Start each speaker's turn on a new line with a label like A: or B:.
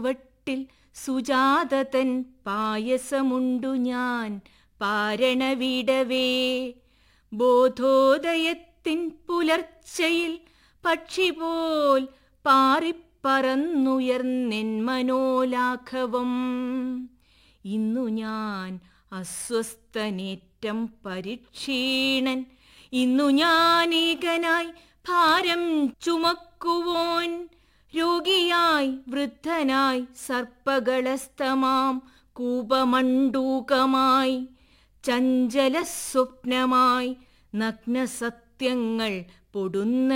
A: ചുവട്ടിൽ സുജാതതൻ പായസമുണ്ടു ഞാൻ പാരണവിടവേ ബോധോദയത്തിൻ പുലർച്ചയിൽ പക്ഷി പോൽ പാറിപ്പറന്നുയർന്നെൻ മനോലാഘവം ഇന്നു ഞാൻ അസ്വസ്ഥനേറ്റം പരിക്ഷീണൻ ഇന്നു ഞാൻ ഏകനായി ഭാരം ചുമക്കുവോൻ രോഗിയായി വൃദ്ധനായി സർപ്പകളസ്തമാം കൂപമണ്ടൂകമായി ചഞ്ചല സ്വപ്നമായി നഗ്നസത്യങ്ങൾ പൊടുന്ന